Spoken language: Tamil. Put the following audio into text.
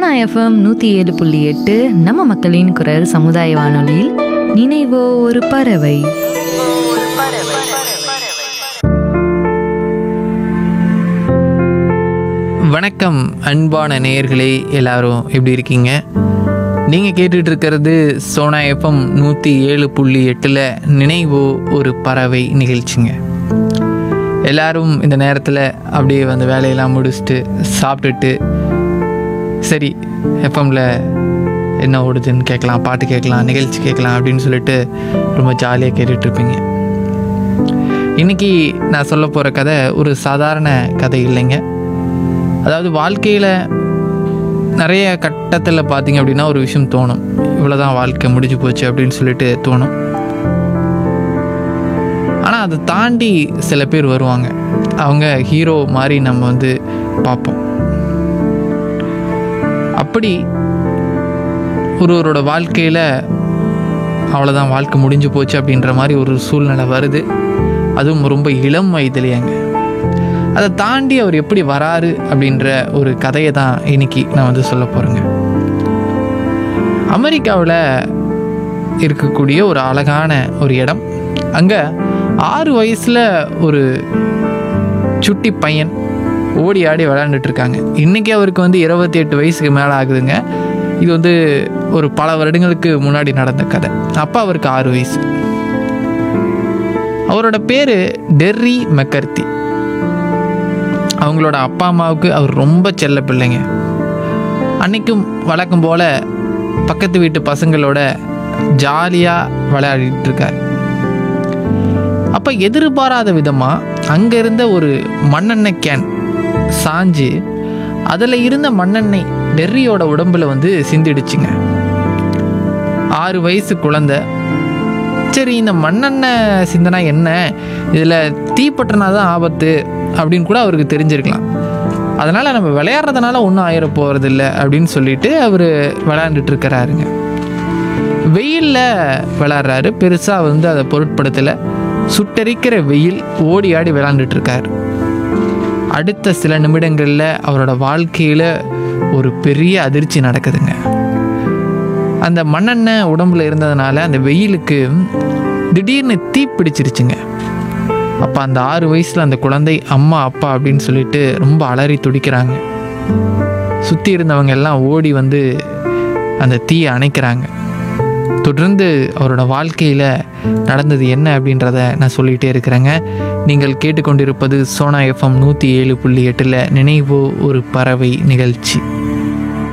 சோனா எஃப்எம் நூற்றி ஏழு புள்ளி எட்டு நம்ம மக்களின் குரல் சமுதாய வானொலியில் நினைவோ ஒரு பறவை வணக்கம் அன்பான நேயர்களே எல்லாரும் எப்படி இருக்கீங்க நீங்கள் கேட்டுட்டு இருக்கிறது சோனா எஃப்எம் நூற்றி ஏழு புள்ளி எட்டில் நினைவோ ஒரு பறவை நிகழ்ச்சிங்க எல்லாரும் இந்த நேரத்தில் அப்படியே வந்து வேலையெல்லாம் முடிச்சுட்டு சாப்பிட்டுட்டு சரி எஃப்எம்ல என்ன ஓடுதுன்னு கேட்கலாம் பாட்டு கேட்கலாம் நிகழ்ச்சி கேட்கலாம் அப்படின்னு சொல்லிட்டு ரொம்ப ஜாலியாக கேட்டுட்ருப்பீங்க இன்னைக்கு நான் சொல்ல போகிற கதை ஒரு சாதாரண கதை இல்லைங்க அதாவது வாழ்க்கையில் நிறைய கட்டத்தில் பார்த்தீங்க அப்படின்னா ஒரு விஷயம் தோணும் இவ்வளோதான் வாழ்க்கை முடிஞ்சு போச்சு அப்படின்னு சொல்லிட்டு தோணும் ஆனால் அதை தாண்டி சில பேர் வருவாங்க அவங்க ஹீரோ மாதிரி நம்ம வந்து பார்ப்போம் அப்படி ஒருவரோட வாழ்க்கையில் அவ்வளோதான் வாழ்க்கை முடிஞ்சு போச்சு அப்படின்ற மாதிரி ஒரு சூழ்நிலை வருது அதுவும் ரொம்ப இளம் வயதுலையாங்க அதை தாண்டி அவர் எப்படி வராரு அப்படின்ற ஒரு கதையை தான் இன்னைக்கு நான் வந்து சொல்ல போகிறேங்க அமெரிக்காவில் இருக்கக்கூடிய ஒரு அழகான ஒரு இடம் அங்கே ஆறு வயசில் ஒரு சுட்டி பையன் ஓடி ஆடி விளையாண்டுட்டு இருக்காங்க இன்றைக்கி அவருக்கு வந்து இருபத்தி எட்டு வயசுக்கு மேலே ஆகுதுங்க இது வந்து ஒரு பல வருடங்களுக்கு முன்னாடி நடந்த கதை அப்போ அவருக்கு ஆறு வயசு அவரோட பேர் டெர்ரி மெக்கர்த்தி அவங்களோட அப்பா அம்மாவுக்கு அவர் ரொம்ப செல்ல பிள்ளைங்க அன்னைக்கும் வழக்கம் போல் பக்கத்து வீட்டு பசங்களோட ஜாலியாக விளையாடிட்டு இருக்கார் அப்போ எதிர்பாராத விதமாக அங்கே இருந்த ஒரு மண்ணெண்ணெய் கேன் சாஞ்சு அதில் இருந்த மண்ணெண்ணெய் டெர்ரியோட உடம்புல வந்து சிந்திடுச்சுங்க ஆறு வயசு குழந்தை சரி இந்த மண்ணெண்ணெய் சிந்தனா என்ன இதில் தீப்பற்றினா தான் ஆபத்து அப்படின்னு கூட அவருக்கு தெரிஞ்சிருக்கலாம் அதனால் நம்ம விளையாடுறதுனால ஒன்றும் ஆயிர போகிறதில்ல அப்படின்னு சொல்லிட்டு அவர் விளையாண்டுட்டு இருக்கிறாருங்க வெயிலில் விளையாடுறாரு பெருசாக வந்து அதை பொருட்படுத்தலை சுட்டரிக்கிற வெயில் ஓடி ஆடி விளையாண்டுட்டு இருக்காரு அடுத்த சில நிமிடங்களில் அவரோட வாழ்க்கையில் ஒரு பெரிய அதிர்ச்சி நடக்குதுங்க அந்த மண்ணெண்ணெய் உடம்புல இருந்ததுனால அந்த வெயிலுக்கு திடீர்னு தீ பிடிச்சிருச்சுங்க அப்போ அந்த ஆறு வயசில் அந்த குழந்தை அம்மா அப்பா அப்படின்னு சொல்லிட்டு ரொம்ப அலறி துடிக்கிறாங்க சுற்றி இருந்தவங்க எல்லாம் ஓடி வந்து அந்த தீயை அணைக்கிறாங்க தொடர்ந்து அவரோட வாழ்க்கையில் நடந்தது என்ன அப்படின்றத நான் சொல்லிகிட்டே இருக்கிறேங்க நீங்கள் கேட்டுக்கொண்டிருப்பது சோனா எஃப்எம் நூற்றி ஏழு புள்ளி எட்டில் நினைவோ ஒரு பறவை நிகழ்ச்சி